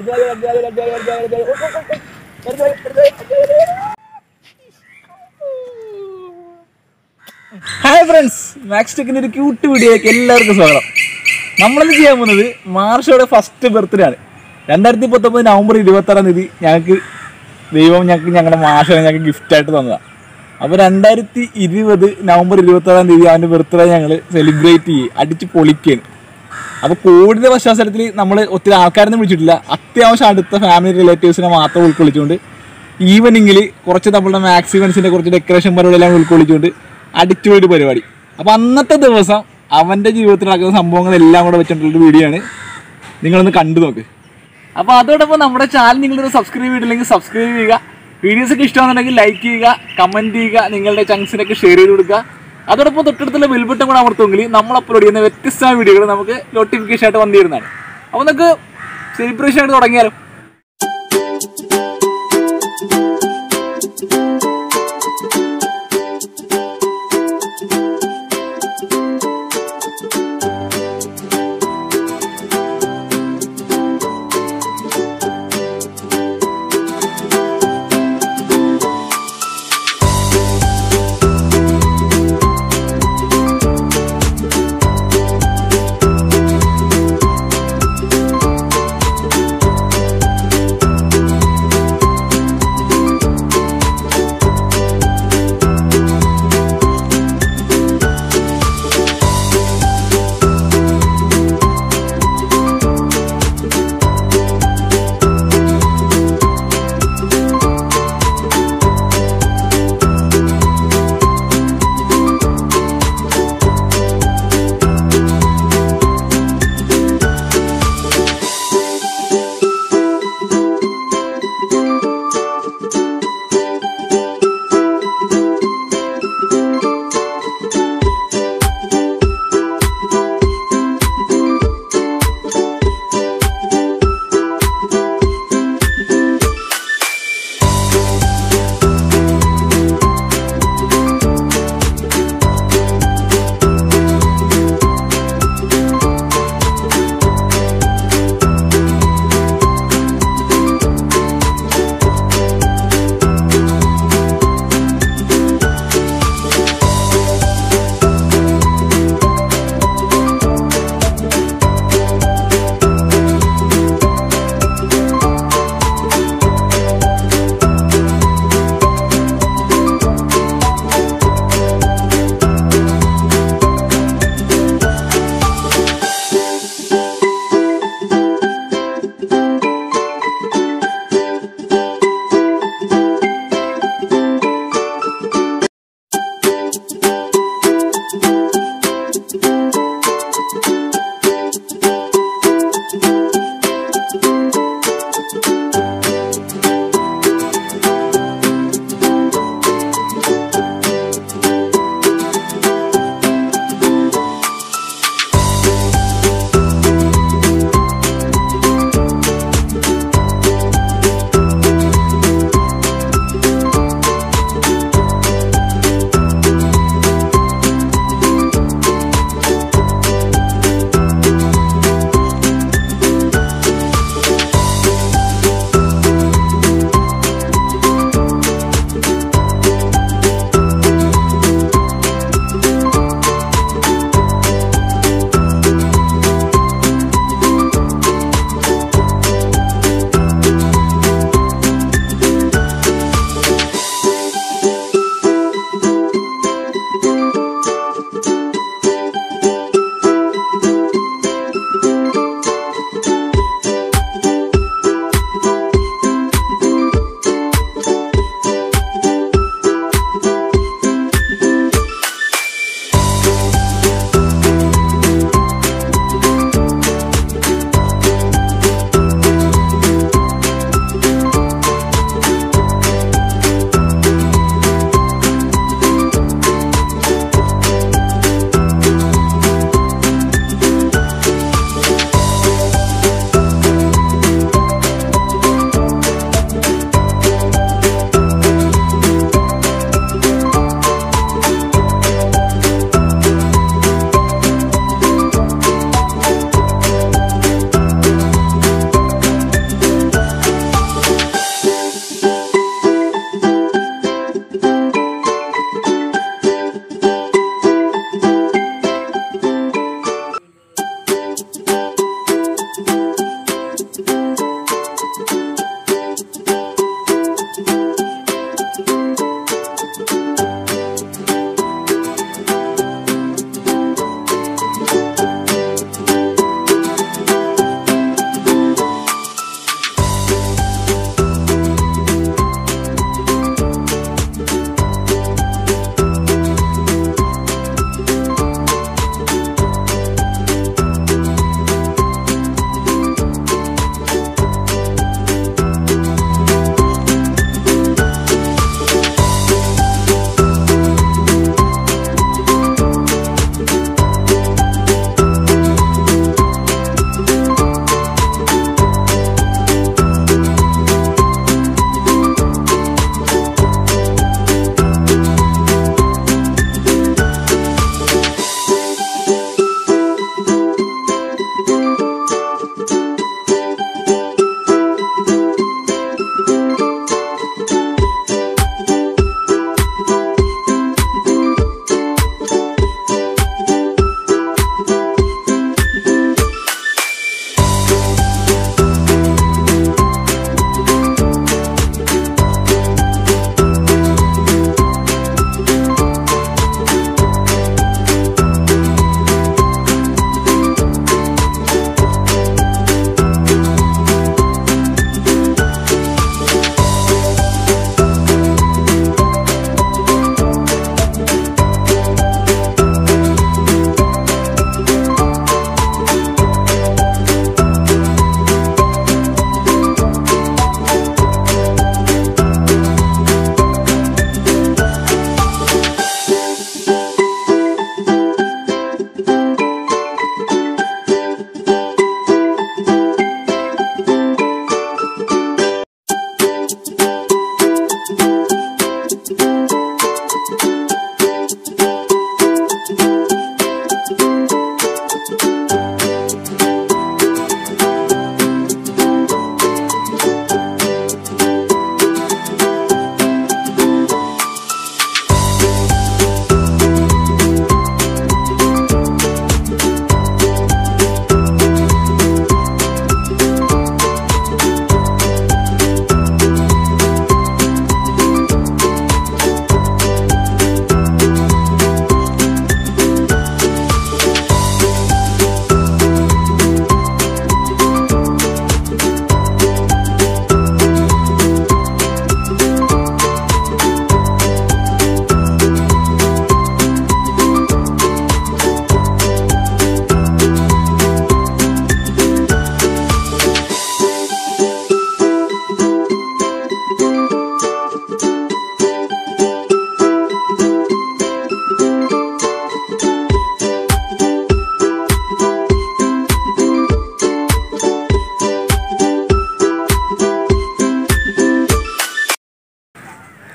hi friends max ടെക്കിന്റെ ഒരു cute വീഡിയോയിലേക്ക് എല്ലാവർക്കും സ്വാഗതം നമ്മളിന്ന് ചെയ്യാൻ പോകുന്നത് മാർഷയുടെ ഫസ്റ്റ് ബർത്ത്ഡേ ആണ് രണ്ടായിരത്തി പത്തൊമ്പത് നവംബർ ഇരുപത്തി ആറാം തീയതി ഞങ്ങൾക്ക് ദൈവം ഞങ്ങൾക്ക് ഞങ്ങളുടെ മാഷനെ ഞങ്ങൾക്ക് ഗിഫ്റ്റായിട്ട് തന്നതാണ് അപ്പോൾ രണ്ടായിരത്തി ഇരുപത് നവംബർ ഇരുപത്തി ആറാം തീയതി അവൻ്റെ ബർത്ത്ഡേ ഞങ്ങൾ സെലിബ്രേറ്റ് ചെയ്യും അടിച്ച് പൊളിക്കുകയാണ് അപ്പോൾ കോവിഡിന്റെ പശ്ചാത്തലത്തിൽ നമ്മൾ ഒത്തിരി ആൾക്കാരൊന്നും വിളിച്ചിട്ടില്ല അത്യാവശ്യം അടുത്ത ഫാമിലി റിലേറ്റീവ്സിനെ മാത്രം ഉൾക്കൊള്ളിച്ചുകൊണ്ട് ഈവനിങ്ങിൽ കുറച്ച് നമ്മളുടെ മാക്സിമൻസിന്റെ കുറച്ച് ഡെക്കറേഷൻ പരിപാടിയെല്ലാം ഉൾക്കൊള്ളിച്ചുകൊണ്ട് അടിച്ചുപൊളി പരിപാടി അപ്പോൾ അന്നത്തെ ദിവസം അവന്റെ ജീവിതത്തിൽ നടക്കുന്ന സംഭവങ്ങളെല്ലാം കൂടെ വെച്ചിട്ടുള്ള വീഡിയോ ആണ് നിങ്ങളൊന്ന് കണ്ടു നോക്ക് അപ്പോൾ അതോടൊപ്പം നമ്മുടെ ചാനൽ നിങ്ങളൊരു സബ്സ്ക്രൈബ് ചെയ്തില്ലെങ്കിൽ സബ്സ്ക്രൈബ് ചെയ്യുക വീഡിയോസ് ഒക്കെ ഇഷ്ടമാണെന്നുണ്ടെങ്കിൽ ലൈക്ക് ചെയ്യുക കമന്റ് ചെയ്യുക നിങ്ങളുടെ ചങ്സിനൊക്കെ ഷെയർ ചെയ്ത് കൊടുക്കുക അതോടൊപ്പം തൊട്ടടുത്തുള്ള ബെൽബട്ടൺ കൂടെ അമർത്തുമെങ്കിൽ നമ്മൾ അപ്ലോഡ് ചെയ്യുന്ന വ്യത്യസ്തമായ വീഡിയോകൾ നമുക്ക് നോട്ടിഫിക്കേഷൻ ആയിട്ട് വന്നു തരുന്നതാണ് അപ്പോൾ നമുക്ക് സെലിബ്രേഷൻ ആയിട്ട് തുടങ്ങിയാലോ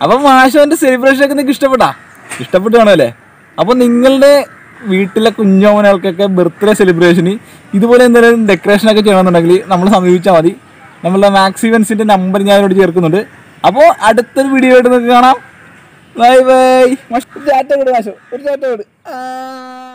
അപ്പം മാഷോന്റെ സെലിബ്രേഷൻ ഒക്കെ നിങ്ങൾക്ക് ഇഷ്ടപ്പെട്ടാ ഇഷ്ടപ്പെട്ടു കാണുമല്ലേ അപ്പോൾ നിങ്ങളുടെ വീട്ടിലെ കുഞ്ഞോമനകൾക്കൊക്കെ ബർത്ത്ഡേ സെലിബ്രേഷന് ഇതുപോലെ എന്തെങ്കിലും ഡെക്കറേഷൻ ഒക്കെ ചെയ്യണമെന്നുണ്ടെങ്കിൽ നമ്മൾ സമീപിച്ചാൽ മതി നമ്മളുടെ മാക്സിവൻസിന്റെ നമ്പർ ഞാൻ ഇവിടെ ചേർക്കുന്നുണ്ട് അപ്പോൾ അടുത്തൊരു വീഡിയോ ആയിട്ട് നിങ്ങൾക്ക് കാണാം ബൈ ബൈ ചാറ്റ വിട് മാഷോ ഒരു ചാറ്റ വിട് ആ